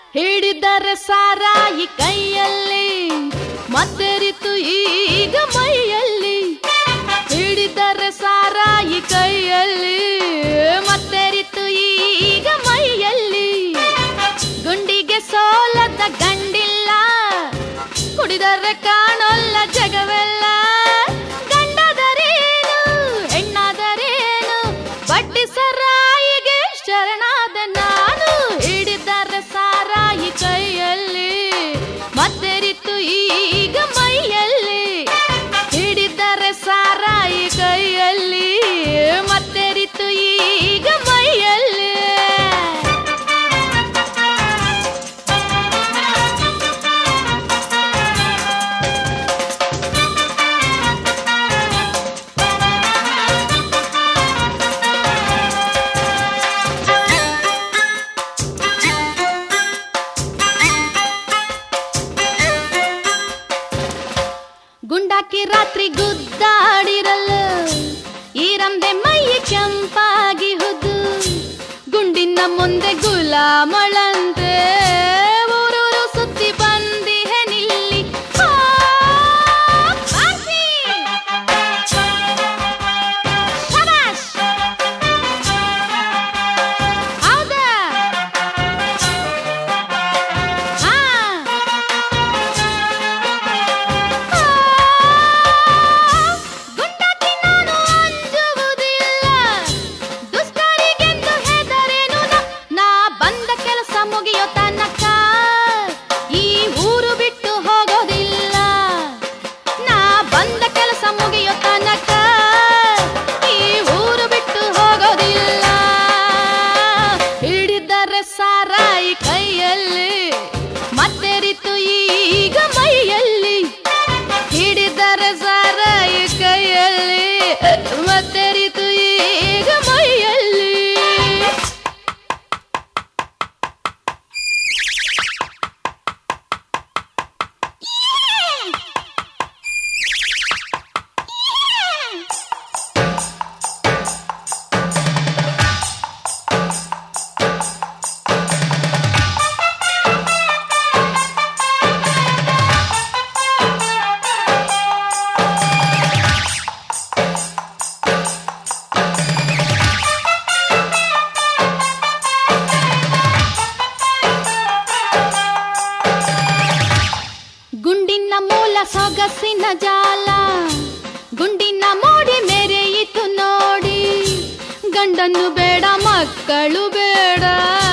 ಹಿಡಿದರೆ ಸಾರಾಯಿ ಕೈಯಲ್ಲಿ ಮತ್ತೆರಿತು ಈಗ ಮೈಯಲ್ಲಿ ಹಿಡಿದರೆ ಸಾರಾಯಿ ಕೈಯಲ್ಲಿ ಮತ್ತೆರಿತು ಈಗ ಮೈಯಲ್ಲಿ ಗುಂಡಿಗೆ ಸೋಲದ ಗಂಡಿಲ್ಲ ಕುಡಿದರೆ ಕಾಣೋಲ್ಲ ಜಗವೆಲ್ಲ ಗಂಡದರೇನು ಹೆಣ್ಣಾದರೇನು ಬಡ್ಡಿ ಸರಾಯಿಗೆ ಶರಣಾದ ನಾನು ಹಿಡಿದರೆ ಸಾರಾಯಿ ಕೈಯಲ್ಲಿ ಮತ್ತೆರಿತು ಈಗ ಮೈಯಲ್ಲಿ ಹಿಡಿದರೆ ಸಾರಾಯಿ ಕೈಯಲ್ಲಿ ಮತ್ತೆರಿತು ಈಗ ಮೈಯಲ್ಲಿ ಗುಂಡಾಕಿ ರಾತ್ರಿ ಗುದ್ದಾಡಿರಲ್ಲ ಈ ರಂಬೆ ಮೈ ಕೆಂಪಾಗಿ ಹುದು ಗುಂಡಿನ ಮುಂದೆ ಗುಲಾಮಳಂತೆ ಊರೂರು ಸುತ್ತಿ ಬಂದಿಹೆ ನಿಲ್ಲಿ ಆ, ಬಾಸಿ! ಶಬಾಷ್! ಹೌದಾ? ಹಾ ಗುಂಡಾಕಿ ನಾನು ಅಂಜುವುದಿಲ್ಲ ದುಷ್ಟರಿಗೆಂದು ಹೆದರೇನು ನ- ನಾ ಬಂದ ಕೆಲಸ ಮುಗಿಯೋ ತನಕ ಈ ಊರು ಬಿಟ್ಟು ಹೋಗೋದಿಲ್ಲ ನಾ ಬಂದ ಕೆಲಸ ಮುಗಿಯೋ ತನಕ ಈ ಊರು ಬಿಟ್ಟು ಹೋಗೋದಿಲ್ಲ ಹಿಡಿದರೆ ಸಾರಾಯಿ ಕೈಯಲ್ಲಿ ಮತ್ತೆರಿತು ಈಗ ಮೈಯಲ್ಲಿ ಹಿಡಿದರೆ ಸಾರಾಯಿ ಕೈಯಲ್ಲಿ ಮತ್ತೆರಿತು ಈಗ ಮೈಯಲ್ಲಿ ಗುಂಡಿನ ಮೂಲ ಸೊಗಸಿನ ಜಾಲ ಗುಂಡಿನ ಮೋಡಿ ಮೆರೆಯಿತು ನೋಡಿ ಗಂಡನ್ನು ಬೇಡ ಮಕ್ಕಳು ಬೇಡ